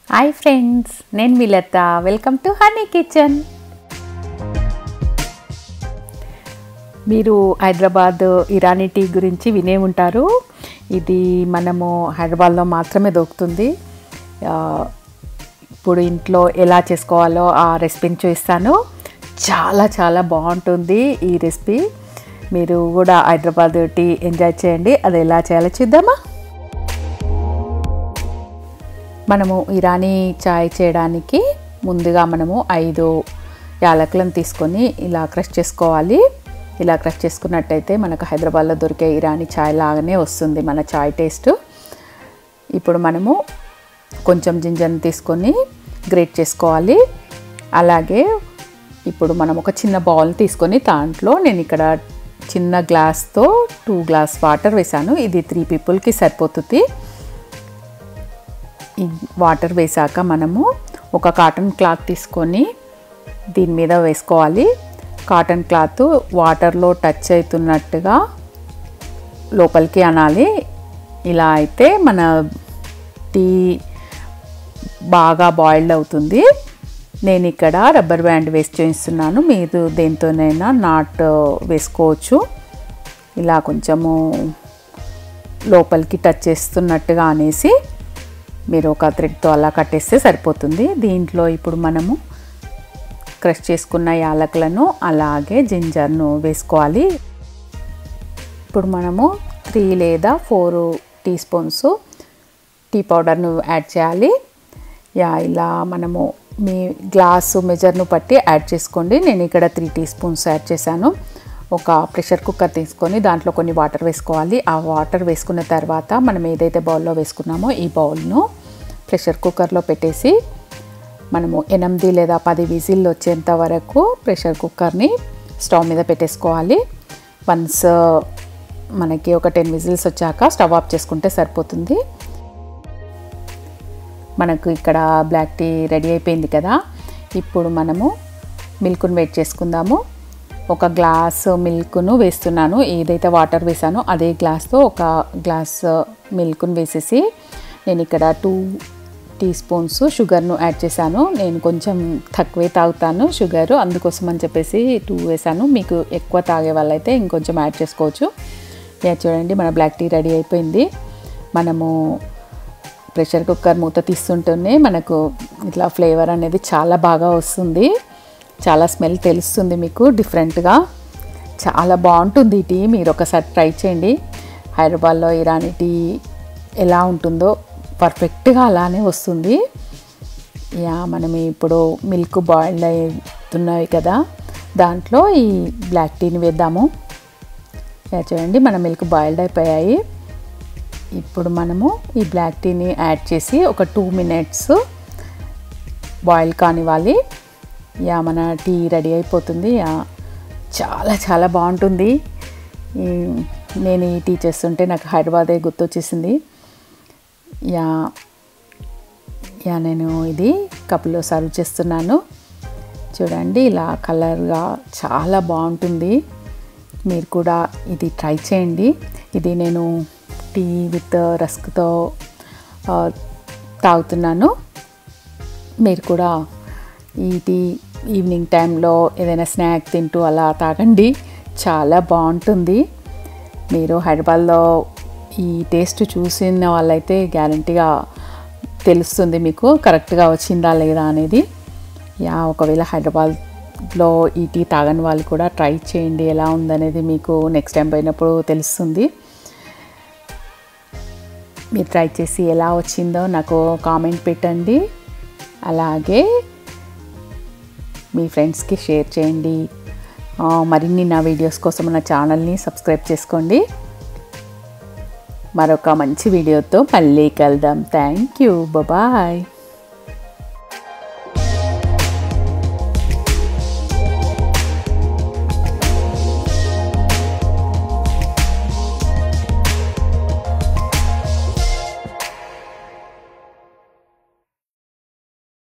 hi friends నేను Milatha welcome to honey kitchen మీరు Hyderabad Irani tea గురించి వినే ఉంటారు ఇది మనము హైదరాబాద్లో మాత్రమే దొరుకుతుంది ఆ, ఇప్పుడు ఇంట్లో ఎలా చేసుకోవాలో ఆ రెసిపీని చూపిస్తాను చాలా చాలా బాగుంటుంది ఈ రెసిపీ మీరు కూడా హైదరాబాద్ టీ ఎంజాయ్ చేయండి అది ఎలా చేయాలో చూద్దామా మనము ఇరానీ చాయ్ చేయడానికి ముందుగా మనము ఐదు యాలకులను తీసుకొని ఇలా క్రష్ చేసుకోవాలి ఇలా క్రష్ చేసుకున్నట్టయితే మనకు హైదరాబాద్లో దొరికే ఇరానీ చాయ్ లాగానే వస్తుంది మన చాయ్ టేస్ట్ ఇప్పుడు మనము కొంచెం జింజర్ని తీసుకొని గ్రేట్ చేసుకోవాలి అలాగే ఇప్పుడు మనం ఒక చిన్న బౌల్ తీసుకొని దాంట్లో నేను ఇక్కడ చిన్న గ్లాస్తో టూ గ్లాస్ వాటర్ వేసాను ఇది త్రీ పీపుల్కి సరిపోతుంది ఈ వాటర్ వేసాక మనము ఒక కాటన్ క్లాత్ తీసుకొని దీని మీద వేసుకోవాలి కాటన్ క్లాత్ వాటర్లో టచ్ అవుతున్నట్టుగా లోపలికి అనాలి ఇలా అయితే మన టీ బాగా బాయిల్డ్ అవుతుంది నేను ఇక్కడ రబ్బర్ బ్యాండ్ వేసి చూపిస్తున్నాను మీరు దేంతోనైనా నాట్ వేసుకోవచ్చు ఇలా కొంచెము లోపలికి టచ్ చేస్తున్నట్టుగా అనేసి మీరు ఒక థ్రెడ్తో అలా కట్టేస్తే సరిపోతుంది దీంట్లో ఇప్పుడు మనము క్రష్ చేసుకున్న యాలకులను అలాగే జింజర్ను వేసుకోవాలి ఇప్పుడు మనము త్రీ లేదా ఫోర్ టీ స్పూన్స్ టీ పౌడర్ను యాడ్ చేయాలి యా ఇలా మనము మీ గ్లాసు మెజర్ను బట్టి యాడ్ చేసుకోండి నేను ఇక్కడ త్రీ టీ స్పూన్స్ యాడ్ చేశాను ఒక ప్రెషర్ కుక్కర్ తీసుకొని దాంట్లో కొన్ని వాటర్ వేసుకోవాలి ఆ వాటర్ వేసుకున్న తర్వాత మనం ఏదైతే బౌల్లో వేసుకున్నామో ఈ బౌల్ను ప్రెషర్ కుక్కర్లో పెట్టేసి మనము ఎనిమిది లేదా పది విజిల్లు వచ్చేంత వరకు ప్రెషర్ కుక్కర్ని స్టవ్ మీద పెట్టేసుకోవాలి వన్స్ మనకి ఒక టెన్ విజిల్స్ వచ్చాక స్టవ్ ఆఫ్ చేసుకుంటే సరిపోతుంది మనకు ఇక్కడ బ్లాక్ టీ రెడీ అయిపోయింది కదా ఇప్పుడు మనము మిల్క్ను వెయిట్ చేసుకుందాము ఒక గ్లాస్ మిల్క్ను వేస్తున్నాను ఏదైతే వాటర్ వేసానో అదే గ్లాస్తో ఒక గ్లాస్ మిల్క్ను వేసేసి నేను ఇక్కడ టూ టీ స్పూన్స్ షుగర్ను యాడ్ చేశాను నేను కొంచెం తక్కువే తాగుతాను షుగర్ అందుకోసం అని చెప్పేసి టూ వేసాను మీకు ఎక్కువ తాగే వాళ్ళైతే ఇంకొంచెం యాడ్ చేసుకోవచ్చు యా చూడండి మన బ్లాక్ టీ రెడీ అయిపోయింది మనము ప్రెషర్ కుక్కర్ మూత తీస్తుంటేనే మనకు ఇట్లా ఫ్లేవర్ అనేది చాలా బాగా వస్తుంది చాలా స్మెల్ తెలుస్తుంది మీకు డిఫరెంట్గా చాలా బాగుంటుంది ఈ టీ మీరు ఒకసారి ట్రై చేయండి హైదరాబాద్లో ఇరానీ టీ ఎలా ఉంటుందో పర్ఫెక్ట్గా అలానే వస్తుంది యా మనం ఇప్పుడు మిల్క్ బాయిల్డ్ అవుతున్నాయి కదా దాంట్లో ఈ బ్లాక్ టీని వేద్దాము యా చూడండి మన మిల్క్ బాయిల్డ్ అయిపోయాయి ఇప్పుడు మనము ఈ బ్లాక్ టీని యాడ్ చేసి ఒక టూ మినిట్స్ బాయిల్ కానివ్వాలి యా మన టీ రెడీ అయిపోతుంది యా చాలా చాలా బాగుంటుంది ఈ- నేను ఈ టీ చేస్తుంటే నాకు హైదరాబాదే గుర్తొచ్చేసింది యా యా నేను ఇది కప్పులో సర్వ్ చేస్తున్నాను చూడండి ఇలా కలర్గా చాలా బాగుంటుంది మీరు కూడా ఇది ట్రై చేయండి ఇది నేను టీ విత్ రస్క్తో ఆ, తాగుతున్నాను మీరు కూడా ఈ టీ ఈవినింగ్ టైంలో ఏదైనా స్నాక్ తింటూ అలా తాగండి చాలా బాగుంటుంది మీరు హైదరాబాద్లో ఈ టేస్ట్ చూసిన వాళ్ళైతే గ్యారంటీగా తెలుస్తుంది మీకు కరెక్ట్గా వచ్చిందా లేదా అనేది యా ఒకవేళ హైదరాబాద్లో ఈ టీ తాగని వాళ్ళు కూడా ట్రై చేయండి ఎలా ఉందనేది మీకు నెక్స్ట్ టైం పోయినప్పుడు తెలుస్తుంది మీరు ట్రై చేసి ఎలా వచ్చిందో నాకు కామెంట్ పెట్టండి అలాగే మీ ఫ్రెండ్స్కి షేర్ చేయండి ఆ, మరిన్ని నా వీడియోస్ కోసం నా ఛానల్ని సబ్స్క్రైబ్ చేసుకోండి మరొక మంచి వీడియోతో మళ్ళీ కలుద్దాం థ్యాంక్ యూ బాయ్